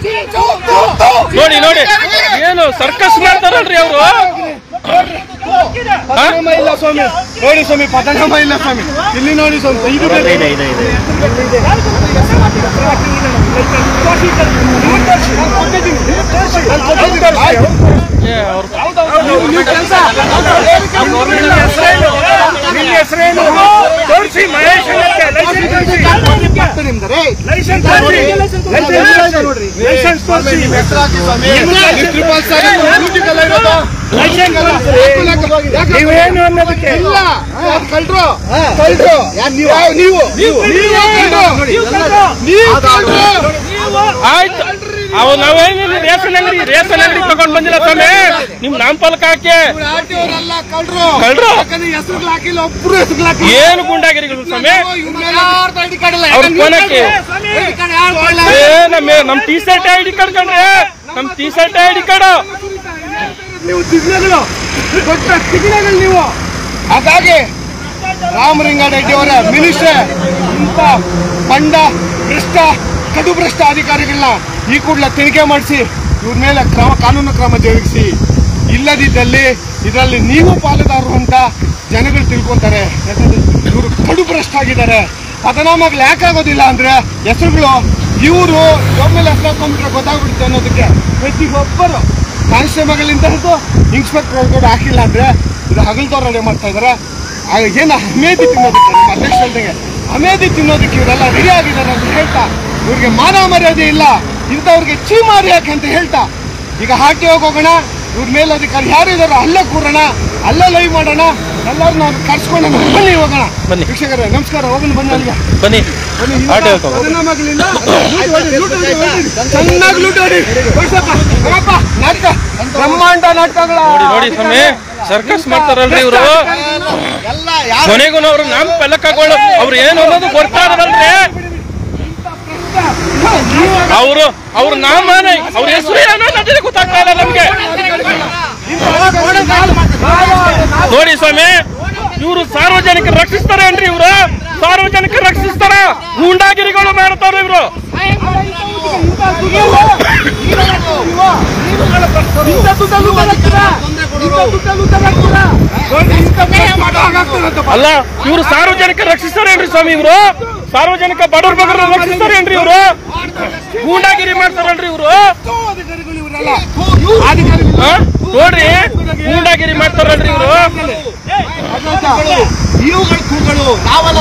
Speaker 4: ನೋಡಿ ನೋಡಿ ಏನು ಸರ್ಕಸ್ ಮಾಡ್ತಾರಲ್ರಿ ಅವರು
Speaker 1: ಪದನಾಮ ಇಲ್ಲ ಸ್ವಾಮಿ ನೋಡಿ ಸ್ವಾಮಿ ಪದನಾಮ ಇಲ್ಲ ಸ್ವಾಮಿ ಇಲ್ಲಿ ನೋಡಿ ಸ್ವಾಮಿ ಇದು ಬೇಕು. ನಾನು ಕೊಟ್ಟಿದ್ದೀನಿ. ನಾನು ಕೊಟ್ಟಿದ್ದೀನಿ. ಆಯ್ತು. ನೀವು- ನೀವು ಕೆಲ್ಸ
Speaker 2: ನಿಮ್ಮ ಹೆಸರೇನು ತೋರಿಸಿ ಮಹೇಶ್ ಅನ್ನಕ್ಕೆ ಲೈಸೆನ್ಸ್ ತೋರಿಸಿ
Speaker 1: ಮಾಡ್ತೀನಿ ನಿಮ್ದು, ರೇ.
Speaker 2: ಲೈಸೆನ್ಸ್ ತೋರಿಸಿ
Speaker 1: ನೋಡ್ರಿ
Speaker 2: ಲೈಸೆನ್ಸ್ ತೋರಿಸಿ
Speaker 1: ನಿಮ್ಮ ಹೆಸರು ಹಾಕಿ ಸ್ವಾಮಿ ನೀವು ಟ್ರಿಪಲ್ ಸರಿ ಡ್ಯೂಟಿಗೆಲ್ಲ ಇರೋದು
Speaker 2: ಲೈಸೆನ್ಸ್ ತೋರಿಸಿ
Speaker 1: ಯಾಕೆ?
Speaker 2: ನೀವೇನು ಅನ್ನೋದಕ್ಕೆ
Speaker 1: ಇಲ್ಲ ಯಾರು ಕಳ್ರು ಕಳ್ರು ಯಾವ ನೀವು ನೀವು ಕಳ್ರು ನೀವು ಕಳ್ರು
Speaker 4: ಆಯ್ತು ಅವು ನಾವೇನು ರೇಷನ್ ಅಂಗಡಿ ರೇಷನ್ ಅಂಗಡಿ ತಗೊಂಡ್ ಬಂದಿಲ್ಲ ಸ್ವಾಮಿ ನಿಮ್ ನಾಮ್ ಫಲಕ ಹಾಕಿ
Speaker 1: ಇವ್ರು ಆರ್ಟಿಯವರೆಲ್ಲ ಕಳ್ರು
Speaker 4: ಕಳ್ರು?
Speaker 1: ಯಾಕಂದ್ರೆ ಹೆಸರುಗಳು ಹಾಕಿಲ್ಲ ಒಬ್ರು ಹೆಸರುಗಳು ಹಾಕಿಲ್ಲ
Speaker 4: ಏನು ಗುಂಡಾಗಿರಿಗಳು ಸ್ವಾಮಿ
Speaker 1: ಇವ್ರ ಮೇಲೆ ಯಾರ್ದು ID card ಇಲ್ಲ.
Speaker 4: ಅವ್ರ
Speaker 1: ಯಾಕಂದ್ರೆ
Speaker 4: ಕೊನಕ್ಕೆ
Speaker 1: ID card ಯಾರು ಕೊಡ್ಲ?
Speaker 4: ಏ ನಮ್ಮ ನಮ್ ಟಿ ಶರ್ಟ್ ಐಡಿ ಕಾರ್ಡ್ ಕಂಡ್ರೆ ನಮ್ ಟಿ ಶರ್ಟ್ ಐಡಿ ಕಾರ್ಡ್
Speaker 1: ನೀವು ತಿಗ್ನೆಗಳು ದೊಡ್ಡ ತಿಗ್ನೆಗಳು ನೀವು ಹಾಗಾಗಿ ರಾಮಲಿಂಗಾರೆಡ್ಡಿ ಅವರ ಮಿನಿಸ್ಟರ್ ಇಂಥ ಬಂಡ ಭ್ರಷ್ಟ ಕಡು ಭ್ರಷ್ಟ ಅಧಿಕಾರಿಗಳನ್ನ ಈ ಕೂಡಲೇ ತನಿಖೆ ಮಾಡಿಸಿ ಇವ್ರ ಮೇಲೆ ಕ್ರಮ ಕಾನೂನು ಕ್ರಮ ಜರುಗಿಸಿ ಇಲ್ಲದಿದ್ದಲ್ಲಿ ಇದರಲ್ಲಿ ನೀವು ಪಾಲುದಾರರು ಅಂತ ಜನಗಳು ತಿಳ್ಕೊಂತಾರೆ ಯಾಕಂದ್ರೆ ಇವರು ಕಡು ಭ್ರಷ್ಟ ಆಗಿದ್ದಾರೆ ಪದನಾಮಗಳು ಯಾಕಾಗೋದಿಲ್ಲ ಅಂದ್ರೆ ಹೆಸರುಗಳು ಇವರು ಒಮ್ಮೆಲೆ ಹೆಸರು ಹಾಕೊಂಡ್ಬಿಟ್ರೆ ಗೊತ್ತಾಗ್ಬಿಡುತ್ತೆ ಅನ್ನೋದಕ್ಕೆ ಪ್ರತಿಯೊಬ್ಬರು ಕಾನ್ಸ್ಟೇಬಲ್ಗಳಿಂದ ಹಿಡಿದು ಇನ್ಸ್ಪೆಕ್ಟರ್ ಕೂಡ ಹಾಕಿಲ್ಲ ಅಂದ್ರೆ ಇದು ಹಗಲ್ದವ್ರು ಮಾಡ್ತಾ ಇದಾರೆ ಆಗ ಏನು ಅಮೇದಿ ತಿನ್ನೋದಕ್ಕೆ ನಮ್ಮ ಅಧ್ಯಕ್ಷ ಹೇಳ್ದಂಗೆ ಅಮೇದಿ ತಿನ್ನೋದಕ್ಕೆ ಇವರೆಲ್ಲ ರೆಡಿ ಆಗಿದ್ದಾರೆ ಅಂತ ಹೇಳ್ತಾ ಇವ್ರಿಗೆ ಮಾನ ಮರ್ಯಾದೆ ಇಲ್ಲ ಇಂಥವ್ರಿಗೆ ಚೀಮಾರಿ ಯಾಕೆ ಅಂತ ಹೇಳ್ತಾ ಈಗ ಹಾಕಿ ಹೋಗೋಣ ಇವ್ರ ಮೇಲಧಿಕಾರಿ ಯಾರು ಇದಾರೋ ಅಲ್ಲೇ ಕೂರೋಣ ಅಲ್ಲೇ ಲೈವ್ ಮಾಡೋಣ ಎಲ್ಲರೂ ನಾವು ಕರ್ಸ್ಕೊಂಡು ಬನ್ನಿ ಹೋಗೋಣ
Speaker 4: ಬನ್ನಿ.
Speaker 1: ವೀಕ್ಷಕರೇ ನಮಸ್ಕಾರ ಹೋಗೋಣ ಬನ್ನಿ ಅಲ್ಲಿಗೆ
Speaker 4: ಬನ್ನಿ
Speaker 1: ಬನ್ನಿ
Speaker 4: ಆಟ ಹೇಳ್ಕೊ ಬಾ.
Speaker 1: ಪರಿಣಾಮಗಳಿಂದ ಲೂಟ್ ಹೊಡಿ, ಲೂಟ್ ಹೊಡಿ, ಹೊಡಿ. ಚೆನ್ನಾಗಿ ಲೂಟ್ ಹೊಡಿ ಕೊಡ್ಸಪ್ಪ, ಹೋಗಪ್ಪ, ನಾಟಕ ಬ್ರಹ್ಮಾಂಡ ನಾಟಕಗಳ
Speaker 4: ನೋಡಿ ನೋಡಿ ಸ್ವಾಮಿ ಸರ್ಕಸ್ ಮಾಡ್ತಾರಲ್ರಿ ಇವರು
Speaker 3: ಎಲ್ಲ ಯಾರು
Speaker 4: ಕೊನೆಗೂ ಅವ್ರು ನಮ್ ಪಲಕಗಳು ಅವ್ರು ಏನು ಅನ್ನೋದು ಗೊತ್ತಾಗದಲ್ರಿ ಅವರು ಅವ್ರ ನಾಮನೇ ಅವ್ರ ಹೆಸರು ಏನೋ ಅನ್ನೋದೇ ಗೊತ್ತಾಗ್ತಾ ಇಲ್ಲ ನಮ್ಗೆ ನೋಡಿ ಸ್ವಾಮಿ ಇವರು ಸಾರ್ವಜನಿಕ ರಕ್ಷಿಸ್ತಾರೇನ್ರಿ ಇವರು ಸಾರ್ವಜನಿಕ ರಕ್ಷಿಸ್ತಾರ ಗೂಂಡಾಗಿರಿಗಳು ಮಾಡ್ತಾರ ಇವರು ಅಲ್ಲ ಇವರು ಸಾರ್ವಜನಿಕ ರಕ್ಷಿಸ್ತಾರೇನ್ರಿ ಸ್ವಾಮಿ ಇವರು ಸಾರ್ವಜನಿಕ ಬಡವ್ರ ಬಗ್ಗರ ರಕ್ಷಿಸ್ತಾರೇನ್ರಿ ಇವರು ಗೂಂಡಾಗಿರಿ ಮಾಡ್ತಾರಲ್ರಿ ಇವರು ನೋಡ್ರಿ ಗೂಂಡಾಗಿರಿ ಮಾಡ್ತಾರಲ್ರಿ ಇವರು
Speaker 3: ಇವುಗಳು ಕೂಗಳು ನಾವಲ್ಲ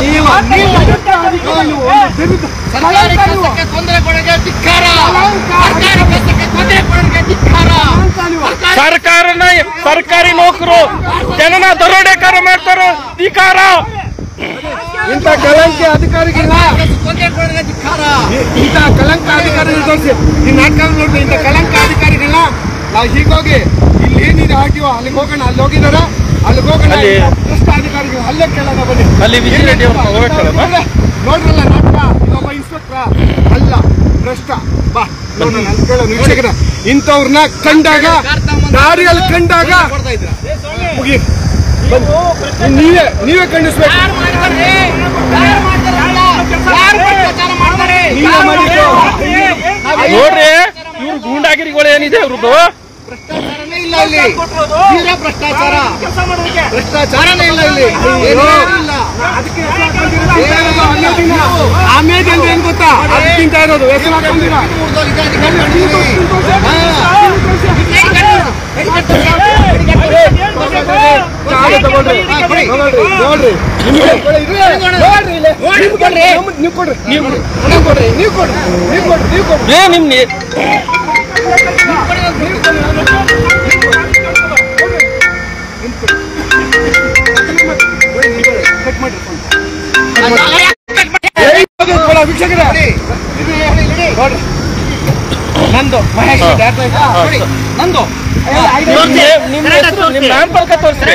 Speaker 3: ಸರ್ಕಾರಿ ಕೆಲಸಕ್ಕೆ ತೊಂದರೆ ಕೊಡಗೆ ಧಿಕ್ಕಾರ ಸರ್ಕಾರಿ ಕೆಲಸಕ್ಕೆ ತೊಂದರೆ ಕೊಡಗೆ ಧಿಕ್ಕಾರ
Speaker 4: ಸರ್ಕಾರನ ಸರ್ಕಾರಿ ನೌಕರು ಜನನ ದರೋಡೆಕಾರ ಮಾಡ್ತಾರ ಧಿಕಾರ
Speaker 1: ಇಂಥ ಕಲಂಕ ಅಧಿಕಾರಿಗಳನ್ನ
Speaker 3: ತೊಂದರೆ ಕೊಡಗೆ ಧಿಕ್ಕಾರ
Speaker 1: ಇಂಥ ಕಲಂಕ ಅಧಿಕಾರಿಗಳು ತೋರಿಸಿ ಈ ನಾಟಕ ನೋಡ್ರಿ ಇಂಥ ಕಲಂಕ ಅಧಿಕಾರಿಗಳನ್ನ ನಾವು ಹೀಗೋಗಿ ಇಲ್ಲಿ ಏನಿದೆ ಹಾಕಿವೋ ಅಲ್ಲಿಗೆ ಹೋಗೋಣ ಅಲ್ಲಿ ಹೋಗಿದಾರ ಅಲ್ಲಿಗೆ ಹೋಗೋಣ
Speaker 4: ಅಲ್ಲಿ-
Speaker 1: ಭ್ರಷ್ಟ ಅಧಿಕಾರಿಗಳು ಅಲ್ಲೇ ಕೇಳೋಣ ಬನ್ನಿ
Speaker 4: ಅಲ್ಲಿ ವಿಜಯ್ ರೆಡ್ಡಿ ಅವ್ರನ್ನ ಹೋಗ್ಬೇಕಲ್ಲ
Speaker 1: ನೋಡ್ರಲ್ಲ ನಾಟಕ ಇನ್ನೊಬ್ಬ ಇನ್ಸ್ಪೆಕ್ಟ್ರ ಅಲ್ಲ ಭ್ರಷ್ಟ ಬಾ ನೋಡೋಣ ಅಲ್ಲಿ ಕೇಳೋಣ ವೀಕ್ಷಕರ ಇಂಥವ್ರನ್ನ ಕಂಡಾಗ ದಾರಿಯಲ್ಲಿ ಕಂಡಾಗ
Speaker 3: ಕೊಡ್ತಾ ಇದ್ರ
Speaker 1: ಮುಗಿ ಬನ್ನಿ. ನೀವೇ ನೀವೇ ಖಂಡಿಸ್ಬೇಕು
Speaker 3: ಯಾರು ಮಾಡ್ತಾರೆ ಯಾರು ಮಾಡ್ತಾರಲ್ಲ ಯಾರು ಭ್ರಷ್ಟಾಚಾರ ಮಾಡ್ತಾರೆ
Speaker 1: ನೀವೇ ಮಾಡಿದ್ದು
Speaker 4: ನೋಡ್ರಿ ಇವ್ರು ಗೂಂಡಾಗಿರಿಗಳು ಏನಿದೆ ಇವ್ರದ್ದು
Speaker 3: ಭ್ರಷ್ಟಾಚಾರನೇ ಇಲ್ಲ ಇಲ್ಲಿ ತೀರಾ ಭ್ರಷ್ಟಾಚಾರ ಭ್ರಷ್ಟಾಚಾರನೇ ಇಲ್ಲ ಇಲ್ಲಿ ಏನೂ ಇಲ್ಲ
Speaker 1: ಆಮೇಲೆ ಅಂದ್ರೆ ಏನ್ ಗೊತ್ತಾ ಅದು ತಿಂತಾ ಇರೋದು ಹೆಸರು ಹಾಕೊಂಡಿರ ಚಾಲು ತಗೊಳ್ರಿ ತಗೊಳ್ರಿ ನೋಡ್ರಿ ನಿಮ್ಗೆ ನೋಡ್ರಿ ಇಲ್ಲಿ. ನಿಮ್ಗೆ ಕೊಡ್ರಿ ನೀವು ಕೊಡ್ರಿ ನೀವು ನೀವು ಕೊಡ್ರಿ ನೀವು ಕೊಡ್ರಿ ನೀವು ಕೊಡ್ರಿ ನೀವು ಕೊಡ್ರಿ
Speaker 4: ಏ ನಿಮ್ ನಿ-
Speaker 1: ಏಯ್, ಹೋಗಿ ಕೊಡ, ವೀಕ್ಷಕರೇ ನೋಡ್ರಿ ನಂದು ಮಹೇಶ್
Speaker 4: ಹಾ.
Speaker 1: ಯಾರ್ದು ಆಯ್ತಾ?
Speaker 3: ನೋಡಿ, ನಂದು
Speaker 4: ನಿಮ್ ನೇ- ನಿಮ್ ಹೆಸರು ನಿಮ್ ನಾಮಫಲಕ ತೋರಿಸ್ರಿ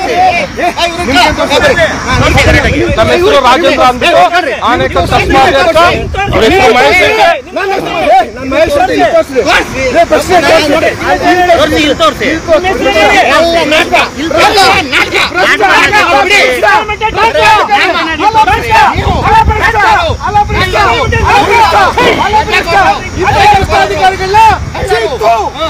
Speaker 4: ನಮ್ಮ ಹೆಸರು ರಾಜೇಂದ್ರ ಅಂದ್ಬಿಟ್ಟು ಆನೇಕಲ್ ಸಸ್ಮಾರಿ ಅಂತ ಅವ್ರ ಹೆಸರು ಮಹೇಶ್ ಅಂತ.
Speaker 1: ನನ್ನ ಹೆಸರು ಏ, ನನ್ನ ಮಹೇಶ್ ಅಂತ ಇಲ್ಲಿ ತೋರ್ಸ್ರಿ. ಏ, ಪ್ರಶ್ನೆ ತೋರ್ಸ್ರಿ.
Speaker 3: ಎಲ್ಲ ನಾಟಕ ಇಲ್ಲ ನಾಟಕ ನಾಟಕ ಬಿಡಿ
Speaker 1: ಅಧಿಕಾರಿಗಳನ್ನ ಸಿಕ್ಕು.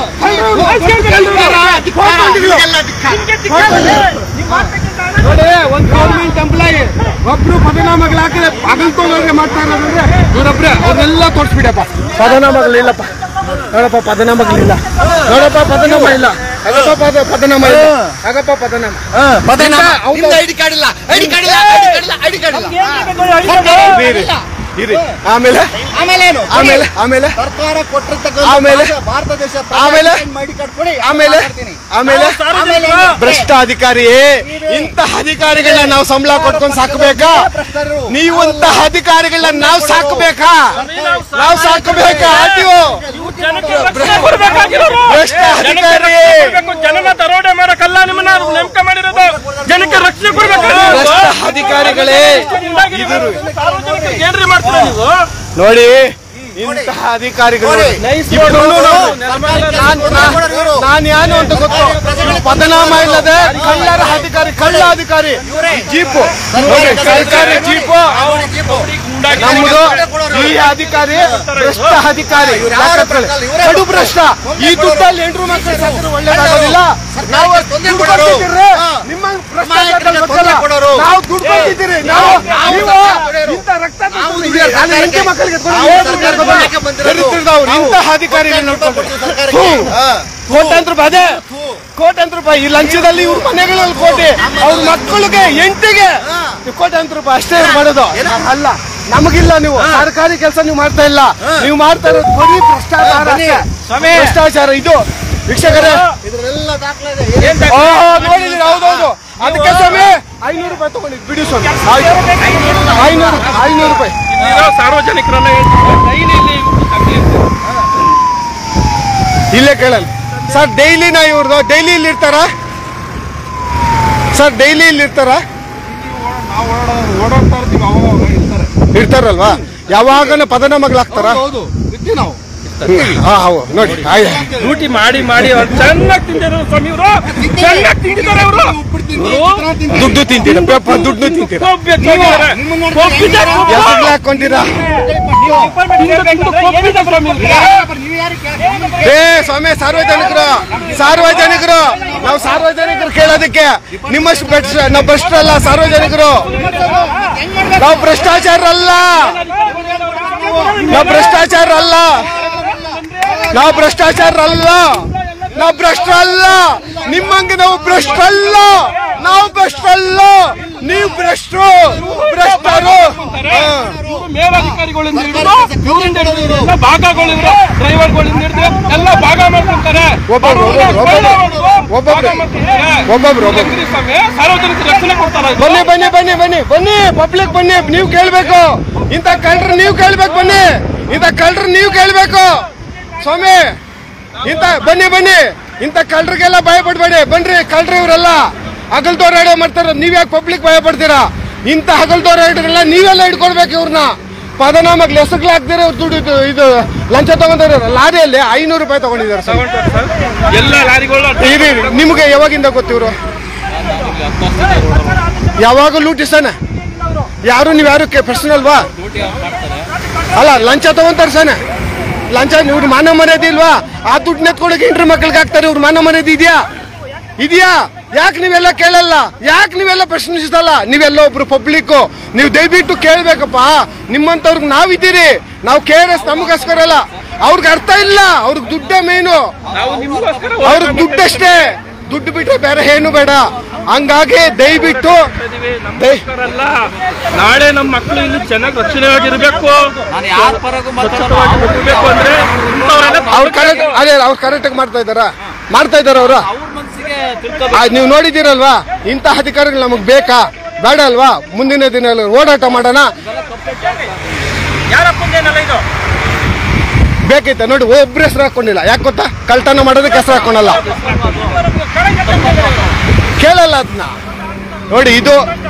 Speaker 1: ನೋಡಿ ಒಂದು ಗೌರ್ಮೆಂಟ್ ಎಂಪ್ಲಾಯಿ ಒಬ್ರು ಪದನಾಮಗಳು ಹಾಕಿದ್ರೆ ಪಗಲ್ಕೊಂಡವ್ರಿಗೆ ಮಾಡ್ತಾ ಇರೋದಂದ್ರೆ ಇವರೊಬ್ರೆ ಅವ್ರನ್ನೆಲ್ಲ ತೋರಿಸ್ಬಿಡಪ್ಪ ಪದನಾಮಗಳಿಲ್ಲಪ್ಪ ನೋಡಪ್ಪ ಪದನಾಮಗಳಿಲ್ಲ ನೋಡಪ್ಪ ಪದನಾಮ ಇಲ್ಲ ಆಗಪ್ಪ ಪದ ಪದನಾಮ ಇಲ್ಲ ಆಗಪ್ಪ ಪದನಾಮ
Speaker 3: ಪದನಾಮ
Speaker 1: ಹೌದು.
Speaker 3: ನಿಮ್ದು ಐಡಿ ಕಾರ್ಡ್ ಇಲ್ಲ ಐಡಿ ಕಾರ್ಡ್ ಇಲ್ಲ ಐಡಿ ಕಾರ್ಡ್ ಇಲ್ಲ ಐಡಿ ಕಾರ್ಡ್ ಇಲ್ಲ
Speaker 1: ಇರಿ, ಇರಿ. ಆಮೇಲೆ
Speaker 3: ಆಮೇಲೆ ಏನು
Speaker 1: ಆಮೇಲೆ ಆಮೇಲೆ
Speaker 3: ಸರ್ಕಾರ ಕೊಟ್ಟಿರ್ತಕ್ಕಂಥ
Speaker 1: ಆಮೇಲೆ?
Speaker 3: ಭಾರತ- ಭಾರತ ದೇಶ
Speaker 1: ಆಮೇಲೆ?
Speaker 3: ಐಡಿ ಕಾರ್ಡ್ ಕೊಡಿ
Speaker 1: ಆಮೇಲೆ
Speaker 3: ಮಾತಾಡ್ತೀನಿ.
Speaker 1: ಆಮೇಲೆ
Speaker 3: ಆಮೇಲೆ ಏನು?
Speaker 1: ಭ್ರಷ್ಟ ಅಧಿಕಾರಿ ಇಂತಹ ಅಧಿಕಾರಿಗಳನ್ನ ನಾವು ಸಂಬಳ ಕೊಟ್ಕೊಂಡು ಸಾಕಬೇಕಾ
Speaker 3: ಭ್ರಷ್ಟರು.
Speaker 1: ನೀವು ಇಂತಹ ಅಧಿಕಾರಿಗಳನ್ನ ನಾವು ಸಾಕಬೇಕಾ ನಾವು ಸಾಕಬೇಕಾ ಆಟಿಒ
Speaker 4: ಜನಕ್ಕೆ ರಕ್ಷಣೆ ಕೊಡ್ಬೇಕಾಗಿರೋರು.
Speaker 1: ಭ್ರಷ್ಟ
Speaker 4: ಜನಕ್ಕೆ
Speaker 1: ಅಧಿಕಾರಿ.
Speaker 4: ರಕ್ಷಣೆ ಕೊಡ್ಬೇಕು. ಜನನ ದರೋಡೆ ಮಾಡಕ್ಕಲ್ಲ ನಿಮ್ಮನ್ನ ನೇಮಕ ಮಾಡಿರೋದು ಜನಕ್ಕೆ ರಕ್ಷಣೆ ಕೊಡ್ಬೇಕಾಗಿರೋದು.
Speaker 1: ಭ್ರಷ್ಟ ಅಧಿಕಾರಿಗಳೇ
Speaker 4: ಇದ್ರು. ಸಾರ್ವಜನಿಕರಿಗೆ ಏನ್ರಿ ಮಾಡ್ತೀರಾ ನೀವು
Speaker 1: ನೋಡಿ ಇಂತಹ ಅಧಿಕಾರಿಗಳು
Speaker 3: ನೋಡಿ.
Speaker 1: ಇಬ್ರು
Speaker 3: ಸರ್ಕಾರಕ್ಕೆ
Speaker 1: ನಾನ್-
Speaker 3: ತೊಂದ್ರೆ
Speaker 1: ನಾನ್-
Speaker 3: ಕೊಡೋರು ಇವ್ರು.
Speaker 1: ನಾನ್ ಏನು ಅಂತ ಗೊತ್ತು ಪದನಾಮ ಇಲ್ಲದೆ ಕಳ್ಳರ ಅಧಿಕಾರಿ ಕಳ್ಳ ಅಧಿಕಾರಿ ಜೀಪು ನೋಡಿ, ಸರ್ಕಾರಿ ಜೀಪು
Speaker 3: ಅವಳಿ ಜೀಪು.
Speaker 1: ನಮ್ದು ಈ ಅಧಿಕಾರಿ ಭ್ರಷ್ಟ ಅಧಿಕಾರಿ ಲೆಕ್ಕದಲ್ಲಿ. ಕಡು ಭ್ರಷ್ಟ ಈ ದುಡ್ಡಲ್ಲಿ ಹೆಂಡ್ರು ಮಕ್ಕಳು ಸತ್ತರು ಒಳ್ಳೇದಾಗೋದಿಲ್ಲ ನಾವು
Speaker 3: ತೊಂದ್ರೆ
Speaker 1: ದುಡ್ಡು
Speaker 3: ಕೊಡೋರು.
Speaker 1: ಕೊಡ್ತಿದ್ದೀರಿ.
Speaker 3: ಹಾ.
Speaker 1: ನಿಮ್ಮ
Speaker 3: ಅಮಾಯಕರಿಗೆ
Speaker 1: ಭ್ರಷ್ಟಾಚಾರದಲ್ಲಿ
Speaker 3: ತೊಂದ್ರೆ
Speaker 1: ಗೊತ್ತಲ್ಲ.
Speaker 3: ಕೊಡೋರು.
Speaker 1: ನಾವು ದುಡ್ಡು ಕೊಡ್ತಿದ್ದೀರಿ ನಾವು
Speaker 3: ನಾವು
Speaker 1: ನೀವು
Speaker 3: ಕೊಡೋರು.
Speaker 1: ಇಂಥ ರಕ್ತ
Speaker 3: ನಾವು
Speaker 1: ತಂದು
Speaker 3: ಇದು
Speaker 1: ನಾನು ಹೆಂಡತಿ ಮಕ್ಕಳಿಗೆ ಕೊಡೋದು
Speaker 3: ನಾವು
Speaker 1: ಏನು
Speaker 3: ಸರ್ಕಾರದ
Speaker 1: ಗೊತ್ತಾ?
Speaker 3: ಮನೆಗೆ ಬಂದಿರೋದು.
Speaker 1: ದರಿದ್ರದವ್ರು
Speaker 3: ನಾವು
Speaker 1: ಇಂತಹ ಅಧಿಕಾರಿಗಳು
Speaker 3: ಕೊಟ್ಟಂತ
Speaker 1: ನೋಡ್ಕೊಂಡು
Speaker 3: ಕೊಟ್ಟು ಸರ್ಕಾರಕ್ಕೆ. ಹಾ.
Speaker 1: ಕೋಟ್ಯಾಂತರ ರೂಪಾಯಿ ಅದೇ ಕೋಟ್ಯಾಂತರ ರೂಪಾಯಿ ಈ ಲಂಚದಲ್ಲಿ ಇವ್ರ ಮನೆಗಳಲ್ಲಿ ಕೋಟಿ ಅವ್ರ ಮಕ್ಕಳಿಗೆ ಎಂಟಿಗೆ ಕೋಟ್ಯಾಂತರ ರೂಪಾಯಿ ಅಷ್ಟೇ ಇವ್ರು ಮಾಡೋದು ಅಲ್ಲ ನಮಗಿಲ್ಲ ನೀವು ಸರ್ಕಾರಿ ಕೆಲಸ ನೀವು ಮಾಡ್ತಾ ಇಲ್ಲ ನೀವು ಮಾಡ್ತಾ ಇರೋದು ಬರೀ ಭ್ರಷ್ಟಾಚಾರ
Speaker 3: ಬನ್ನಿ.
Speaker 1: ಅಷ್ಟೇ. ಭ್ರಷ್ಟಾಚಾರ ಇದು ವೀಕ್ಷಕರೇ
Speaker 3: ಇದ್ರಲ್ಲೆಲ್ಲ ದಾಖಲೆ ಇದೆ
Speaker 2: ಏನ್
Speaker 1: ಓ ನೋಡಿದೀನಿ ಹೌದೌದು ಅದಕ್ಕೆ ಸ್ವಾಮಿ ಐನೂರು ರೂಪಾಯಿ ತಗೊಂಡಿದ್ದು ಬಿಡಿ ಸ್ವಾಮಿ ಆಯ್ತು ಐನೂರು ಐನೂರು ರೂಪಾಯಿ
Speaker 4: ಇಲ್ಲಿರೋ ಸಾರ್ವಜನಿಕರನ್ನ ಹೇಳ್ತೀನಿ ಡೈಲಿ ಇಲ್ಲಿ ತಗ್ಲಿ ಇರ್ತಾರೆ.
Speaker 1: ಇಲ್ಲೇ ಕೇಳಲ್ಲ ಸರ್ ಡೈಲಿನ ಇವ್ರದ್ದು ಡೈಲಿ ಇಲ್ಲಿ ಇರ್ತಾರ ಸರ್ ಡೈಲಿ ಇಲ್ಲಿ ಇರ್ತಾರ
Speaker 3: ಓಡಾಡ್ತಾ ಇರ್ತೀವಿ ಅವಾಗ ಇರ್ತಾರೆ
Speaker 1: ಇರ್ತಾರಲ್ವಾ ಯಾವಾಗನ ಪದನಾಮಗಳಾಗ್ತಾರ
Speaker 3: ಹೌದು ಇರ್ತೀವಿ ನಾವು
Speaker 1: ಹಾ ಹೌದು ನೋಡಿ ಆಯ್
Speaker 4: ಡ್ಯೂಟಿ ಮಾಡಿ ಮಾಡಿ ಅವ್ರು ಚೆನ್ನಾಗಿ ತಿಂದಿರೋ ಸ್ವಾಮಿ ಇವರು ಚೆನ್ನಾಗಿ ತಿಂದಿದ್ದಾರೆ ಅವರು
Speaker 1: ದುಡ್ಡು ತಿಂತೀರ ಪೇಪರ್ ದುಡ್ಡು ತಿಂತೀರ ಎಸಗ್ಲ ಹಾಕೊಂತೀರಾ ಏ ಸ್ವಾಮಿ ಸಾರ್ವಜನಿಕರು ಸಾರ್ವಜನಿಕರು ನಾವು ಸಾರ್ವಜನಿಕರು ಕೇಳೋದಕ್ಕೆ ನಿಮ್ಮಷ್ಟು ಭ್ರಷ್ಟ ನಾವು ಭ್ರಷ್ಟರಲ್ಲ ಸಾರ್ವಜನಿಕರು ನಾವು ಭ್ರಷ್ಟಾಚಾರ ಅಲ್ಲ ನಾವು ಭ್ರಷ್ಟಾಚಾರ ಅಲ್ಲ ನಾವು ಭ್ರಷ್ಟಾಚಾರ ಅಲ್ಲ ನಾವು ಭ್ರಷ್ಟರಲ್ಲ ನಿಮ್ಮಂಗೆ ನಾವು ಭ್ರಷ್ಟರಲ್ಲ ನಾವು ಭ್ರಷ್ಟರಲ್ಲ ನೀವು ಭ್ರಷ್ಟರು ಭ್ರಷ್ಟರು ಹಾ.
Speaker 4: ಮೇಲಧಿಕಾರಿಗಳಿಂದ ಹಿಡಿದು ಇವರಿಂದ ಹಿಡಿದು ಎಲ್ಲ ಭಾಗಗಳಿಂದ ಡ್ರೈವರ್ಗಳಿಂದ ಹಿಡಿದು ಎಲ್ಲ ಭಾಗ ಮಾಡ್ಕೊಂತಾರೆ
Speaker 1: ಒಬ್ಬೊಬ್ರು, ಒಬ್ಬೊಬ್ರು, ಒಬ್ಬೊಬ್ರು.
Speaker 4: ಭಾಗ ಮಾಡ್ಕೊಂತಾರೆ.
Speaker 1: ಒಬ್ಬೊಬ್ರು, ಒಬ್ಬೊಬ್ರು.
Speaker 4: ಹೆಂಗ್ರಿ ಸ್ವಾಮಿ ಸಾರ್ವಜನಿಕ ರಕ್ಷಣೆ ಕೊಡ್ತಾರ
Speaker 1: ಬನ್ನಿ ಬನ್ನಿ ಬನ್ನಿ ಬನ್ನಿ ಬನ್ನಿ ಪಬ್ಲಿಕ್ ಬನ್ನಿ ನೀವು ಕೇಳ್ಬೇಕು ಇಂಥ ಕಳ್ರು ನೀವು ಕೇಳ್ಬೇಕು ಬನ್ನಿ ಇಂಥ ಕಳ್ರು ನೀವು ಕೇಳ್ಬೇಕು ಸ್ವಾಮಿ ಇಂಥ ಬನ್ನಿ ಬನ್ನಿ ಇಂಥ ಕಳ್ರಿಗೆಲ್ಲ ಭಯ ಪಡ್ಬೇಡಿ ಬನ್ರಿ ಕಳ್ರು ಇವರೆಲ್ಲ ಹಗಲ್ದೋರಾಡೆ ಮಾಡ್ತಾರ ನೀವ್ ಯಾಕೆ ಪಬ್ಲಿಕ್ ಭಯ ಪಡ್ತೀರಾ ಇಂಥ ಹಗಲ್ದೋರಾಡೆಲ್ಲ ನೀವೆಲ್ಲ ಹಿಡ್ಕೊಳ್ಬೇಕು ಇವ್ರನ್ನ ಪದನಾಮಕ್ ಹೆಸರುಗಳು ಹಾಕ್ದಿರ ಇವ್ರು ದುಡ್ಡು ಇದು- ಇದು ಲಂಚ ತಗೊಂಡಿದ್ದಾರೆ ಲಾರಿಯಲ್ಲಿ ಐನೂರು ರೂಪಾಯಿ ತಗೊಂಡಿದ್ದಾರೆ ಸರ್
Speaker 4: ಎಲ್ಲ ಲಾರಿಗಳು
Speaker 1: ಇರಿ ಇರಿ. ನಿಮ್ಗೆ ಯಾವಾಗಿಂದ ಗೊತ್ತಿವ್ರು ಯಾವಾಗ ಲೂಟಿಸ್ತಾನೆ ಯಾರು ನೀವು ಯಾರು ಪರ್ಸನಲ್ ಅಲ್ವಾ ಅಲ್ಲ ಲಂಚ ತಗೊಂತಾರ ಸನೆ ಲಂಚ ಇವ್ರ ಮಾನ ಮರ್ಯಾದೆ ಇಲ್ವಾ ಆ ದುಡ್ಡು ನೆತ್ಕೊಳಕ್ಕೆ ಇಂಟ್ರ್ ಮಕ್ಳಿಗೆ ಹಾಕ್ತಾರೆ ಇವ್ರ ಮಾನ ಮರ್ಯಾದೆ ಇದೆಯಾ ಇದೆಯಾ ಯಾಕೆ ನೀವೆಲ್ಲ ಕೇಳಲ್ಲ ಯಾಕೆ ನೀವೆಲ್ಲ ಪ್ರಶ್ನಿಸಲ್ಲ ನೀವೆಲ್ಲ ಒಬ್ರು ಪಬ್ಲಿಕ್ ನೀವು ದಯವಿಟ್ಟು ಕೇಳ್ಬೇಕಪ್ಪ ನಿಮ್ಮಂತವ್ರಿಗೆ ನಾವಿದ್ದೀರಿ ನಾವು ಕೆ ಆರ್ ಎಸ್ ನಮಗೋಸ್ಕರ ಅಲ್ಲ ಅವ್ರಿಗೆ ಅರ್ಥ ಇಲ್ಲ ಅವ್ರಿಗೆ ದುಡ್ಡೇ ಮೇನು
Speaker 4: ನಾವು ನಿಮಗೋಸ್ಕರ
Speaker 1: ಅವ್ರಿಗೆ ದುಡ್ಡಷ್ಟೇ ದುಡ್ಡು ಬಿಟ್ರೆ ಬೇರೆ ಏನು ಬೇಡ ಹಂಗಾಗಿ ದಯವಿಟ್ಟು
Speaker 4: ಇದೀವಿ, ನಮಗೋಸ್ಕರ ಅಲ್ಲ ನಾಳೆ ನಮ್ಮ ಮಕ್ಕಳು ಇಲ್ಲಿ ಚೆನ್ನಾಗಿ ರಕ್ಷಣೆಯಾಗಿರ್ಬೇಕು
Speaker 2: ನಾನು ಯಾರ ಪರಗೂ
Speaker 4: ಸ್ವಚ್ಛವಾಗಿ ಇರ್ಬೇಕು ಅಂದ್ರೆ ಇಂಥವ್ರೆಲ್ಲ
Speaker 1: ಅವ್ರು ಕರೆಕ್ಟ್ ಅದೇ ಅವ್ರು ಕರೆಕ್ಟ್ ಮಾಡ್ತಾ ಇದಾರ ಮಾಡ್ತಾ ಇದಾರ ಅವ್ರ
Speaker 2: ಅವ್ರ ಮನಸ್ಸಿಗೆ ತಿಳ್ಕೊಬೇಕು
Speaker 1: ನೀವು ನೋಡಿದ್ದೀರಲ್ವಾ ಇಂಥ ಅಧಿಕಾರಿಗಳು ನಮಗ್ ಬೇಕಾ ಬೇಡ ಅಲ್ವಾ ಮುಂದಿನ ದಿನ ಓಡಾಟ ಮಾಡೋಣ
Speaker 4: ಯಾರಪ್ಪಂದೇನಲ್ಲ ಇದು
Speaker 1: ಬೇಕೈತೆ ನೋಡಿ ಒಬ್ರು ಹೆಸರು ಹಾಕೊಂಡಿಲ್ಲ ಯಾಕೆ ಗೊತ್ತಾ ಕಳ್ತನ ಮಾಡೋದಕ್ಕೆ ಹೆಸರು ಹಾಕೊಳಲ್ಲ ಕೇಳಲ್ಲ ಅದನ್ನ ನೋಡಿ ಇದು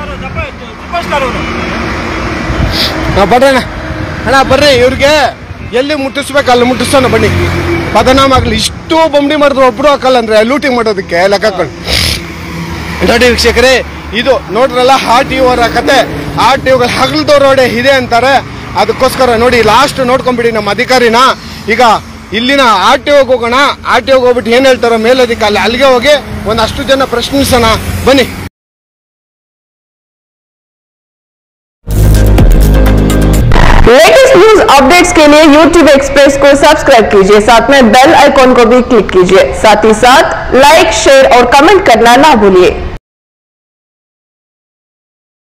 Speaker 1: ಹಾ, ಬರ್ರಣ್ಣ ಅಣ್ಣ ಬರ್ರಿ ಇವ್ರಿಗೆ ಎಲ್ಲಿ ಮುಟ್ಟಿಸ್ಬೇಕು ಅಲ್ಲಿ ಮುಟ್ಟಿಸೋಣ ಬನ್ನಿ ಪದನಾಮ ಆಗ್ಲಿ ಇಷ್ಟು ಬೊಂಬಡಿ ಮಾಡಿದ್ರು ಒಬ್ರು ಹಾಕಲ್ಲ ಅಂದ್ರೆ ಲೂಟಿಂಗ್ ಮಾಡೋದಕ್ಕೆ ಲೆಕ್ಕ ಹಾಕೊಂಡು ನೋಡಿ ವೀಕ್ಷಕರೇ ಇದು ನೋಡ್ರಲ್ಲ ಆರ್ ಟಿ ಅವರ ಕತೆ ಆರ್ ಟಿ ಒಗಳು ಹಗಲ್ದೋರೋಡೆ ಇದೆ ಅಂತಾರೆ ಅದಕ್ಕೋಸ್ಕರ ನೋಡಿ ಲಾಸ್ಟ್ ನೋಡ್ಕೊಂಬಿಡಿ ನಮ್ಮ ಅಧಿಕಾರಿನ ಈಗ ಇಲ್ಲಿನ ಆರ್ ಟಿ ಒಗೆ ಹೋಗೋಣ ಆರ್ ಟಿ ಒಗೆ ಹೋಗ್ಬಿಟ್ಟು ಏನ್ ಹೇಳ್ತಾರೋ ಮೇಲಧಿಕಾರಿ ಅಲ್ಲಿಗೆ ಹೋಗಿ ಒಂದಷ್ಟು ಜನ ಪ್ರಶ್ನಿಸೋಣ ಬನ್ನಿ
Speaker 5: लेटेस्ट न्यूज अपडेट्स के लिए YouTube एक्सप्रेस को सब्सक्राइब कीजिए साथ में बेल आइकॉन को भी क्लिक कीजिए साथ ही साथ लाइक शेयर और कमेंट करना ना भूलिए